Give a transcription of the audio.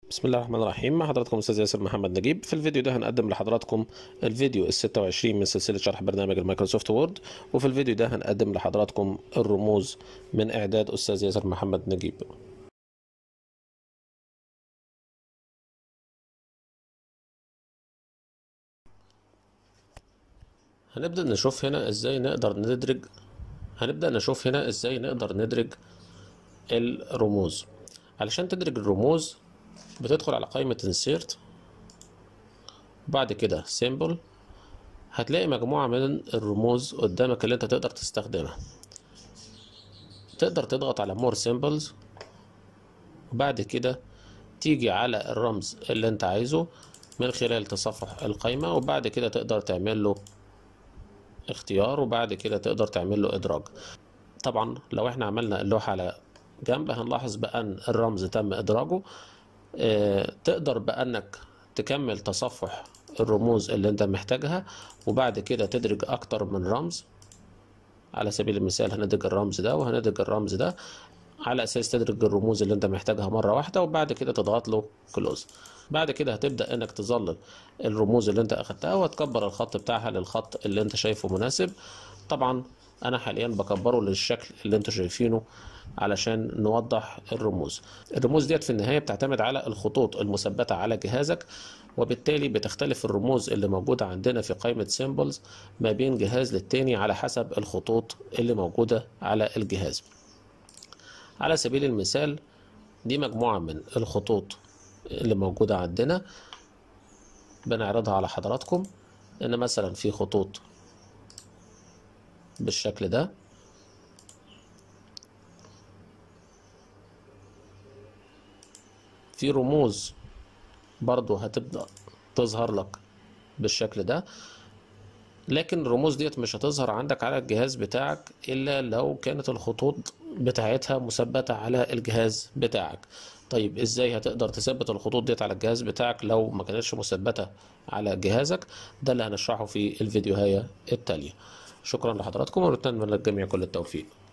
بسم الله الرحمن الرحيم مع حضراتكم استاذ ياسر محمد نجيب في الفيديو ده هنقدم لحضراتكم الفيديو ال 26 من سلسله شرح برنامج المايكروسوفت وورد وفي الفيديو ده هنقدم لحضراتكم الرموز من اعداد استاذ ياسر محمد نجيب هنبدأ نشوف هنا ازاي نقدر ندرج هنبدأ نشوف هنا ازاي نقدر ندرج الرموز علشان تدرج الرموز بتدخل على قائمة insert وبعد كده symbol هتلاقي مجموعة من الرموز قدامك اللي انت تقدر تستخدمها تقدر تضغط على more symbols وبعد كده تيجي على الرمز اللي انت عايزه من خلال تصفح القائمة وبعد كده تقدر تعمل له اختيار وبعد كده تقدر تعمل له ادراج طبعا لو احنا عملنا اللوحة على جنب هنلاحظ بأن الرمز تم إدراجه اه تقدر بأنك تكمل تصفح الرموز اللي انت محتاجها وبعد كده تدرج أكتر من رمز على سبيل المثال هندرج الرمز ده وهندرج الرمز ده على أساس تدرج الرموز اللي انت محتاجها مرة واحدة وبعد كده تضغط له كلوز بعد كده هتبدأ انك تظلل الرموز اللي انت اخدتها وتكبر الخط بتاعها للخط اللي انت شايفه مناسب طبعا انا حاليا بكبره للشكل اللي انتوا شايفينه علشان نوضح الرموز الرموز ديت في النهاية بتعتمد على الخطوط المثبتة على جهازك وبالتالي بتختلف الرموز اللي موجودة عندنا في قائمة سيمبلز ما بين جهاز للتاني على حسب الخطوط اللي موجودة على الجهاز على سبيل المثال دي مجموعة من الخطوط اللي موجودة عندنا بنعرضها على حضراتكم ان مثلا في خطوط بالشكل ده في رموز برضو هتبدأ تظهر لك بالشكل ده لكن الرموز ديت مش هتظهر عندك على الجهاز بتاعك إلا لو كانت الخطوط بتاعتها مثبتة على الجهاز بتاعك طيب ازاي هتقدر تثبت الخطوط ديت على الجهاز بتاعك لو ما كانتش مثبتة على جهازك ده اللي هنشرحه في الفيديوهاية التالية شكرا لحضراتكم ونتمنى للجميع كل التوفيق